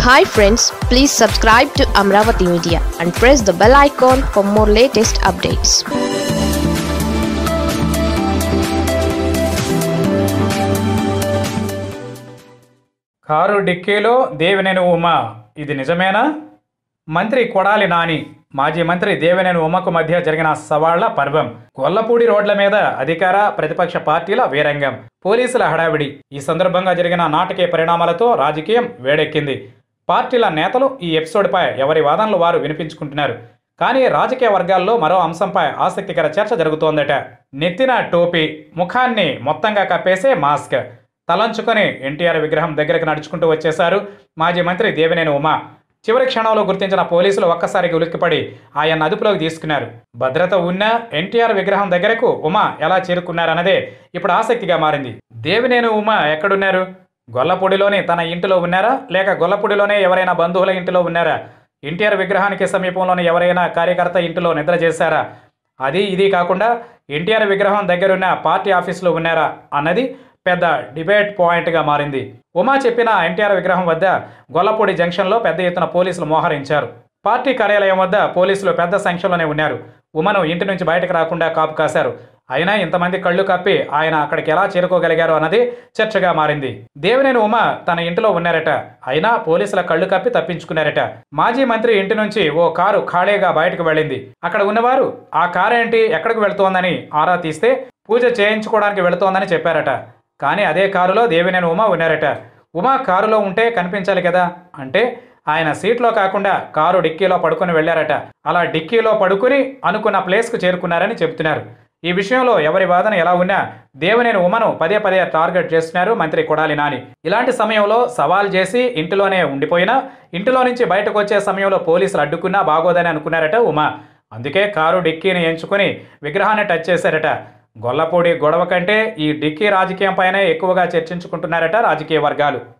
hi friends please subscribe to Amaravati media and press the bell icon for more latest updates car డిక్కీలో దేవినేని ఉమ ఇది నిజమేనా మంత్రి కొడాలి నాని మాజీ మంత్రి దేవినేని ఉమకు మధ్య జరిగిన సవాళ్ల పర్వం గొల్లపూడి రోడ్ల మీద అధికార ప్రతిపక్ష పార్టీల వీరంగం పోలీసుల హడావిడి ఈ సందర్భంగా జరిగిన నాటకీయ పరిణామాలతో రాజకీయం వేడెక్కింది పార్టీల నేతలు ఈ ఎపిసోడ్పై ఎవరి వాదనలు వారు వినిపించుకుంటున్నారు కానీ రాజకీయ వర్గాల్లో మరో అంశంపై ఆసక్తికర చర్చ జరుగుతోందట నెత్తిన టోపీ ముఖాన్ని మొత్తంగా కప్పేసే మాస్క్ తలంచుకొని ఎన్టీఆర్ విగ్రహం దగ్గరకు నడుచుకుంటూ వచ్చేశారు మాజీ మంత్రి దేవినేని ఉమా చివరి క్షణంలో గుర్తించిన పోలీసులు ఒక్కసారికి ఉలిక్కిపడి ఆయన అదుపులోకి తీసుకున్నారు భద్రత ఉన్న ఎన్టీఆర్ విగ్రహం దగ్గరకు ఉమా ఎలా చేరుకున్నారన్నదే ఇప్పుడు ఆసక్తిగా మారింది దేవినేని ఉమా ఎక్కడున్నారు గొల్లపూడిలోని తన ఇంటిలో ఉన్నారా లేక గొల్లపూడిలోనే ఎవరైనా బంధువుల ఇంటిలో ఉన్నారా ఎన్టీఆర్ విగ్రహానికి సమీపంలోని ఎవరైనా కార్యకర్త ఇంటిలో నిద్ర చేశారా అది ఇది కాకుండా ఎన్టీఆర్ విగ్రహం దగ్గరున్న పార్టీ ఆఫీసులో ఉన్నారా అన్నది పెద్ద డిబేట్ పాయింట్గా మారింది ఉమా చెప్పిన ఎన్టీఆర్ విగ్రహం వద్ద గొల్లపూడి జంక్షన్లో పెద్ద ఎత్తున పోలీసులు మోహరించారు పార్టీ కార్యాలయం వద్ద పోలీసులు పెద్ద సంఖ్యలోనే ఉన్నారు ఉమను ఇంటి నుంచి బయటకు రాకుండా కాపు కాశారు అయినా ఇంతమంది కళ్ళు కప్పి ఆయన అక్కడికి ఎలా చేరుకోగలిగారు అన్నది చర్చగా మారింది దేవినేని ఉమ తన ఇంటిలో ఉన్నారట అయినా పోలీసుల కళ్ళు కప్పి తప్పించుకున్నారట మాజీ మంత్రి ఇంటి నుంచి ఓ కారు ఖాళీగా బయటకు వెళ్ళింది అక్కడ ఉన్నవారు ఆ కారు ఏంటి ఎక్కడికి వెళుతోందని ఆరా తీస్తే పూజ చేయించుకోవడానికి వెళుతోందని చెప్పారట కానీ అదే కారులో దేవినేని ఉమ ఉన్నారట ఉమా కారులో ఉంటే కనిపించాలి కదా అంటే ఆయన సీట్లో కాకుండా కారు డిక్కీలో పడుకొని వెళ్లారట అలా డిక్కీలో పడుకుని అనుకున్న ప్లేస్కు చేరుకున్నారని చెబుతున్నారు ఈ విషయంలో ఎవరి వాదన ఎలా ఉన్నా దేవినేని ఉమను పదే పదే టార్గెట్ చేస్తున్నారు మంత్రి కొడాలి నాని ఇలాంటి సమయంలో సవాల్ చేసి ఇంటిలోనే ఉండిపోయినా ఇంటిలో నుంచి బయటకు వచ్చే సమయంలో పోలీసులు అడ్డుకున్నా బాగోదని అనుకున్నారట ఉమా అందుకే కారు డిక్కీని ఎంచుకుని విగ్రహాన్ని టచ్ చేశారట గొల్లపూడి గొడవ కంటే ఈ డిక్కీ రాజకీయం పైనే ఎక్కువగా చర్చించుకుంటున్నారట రాజకీయ వర్గాలు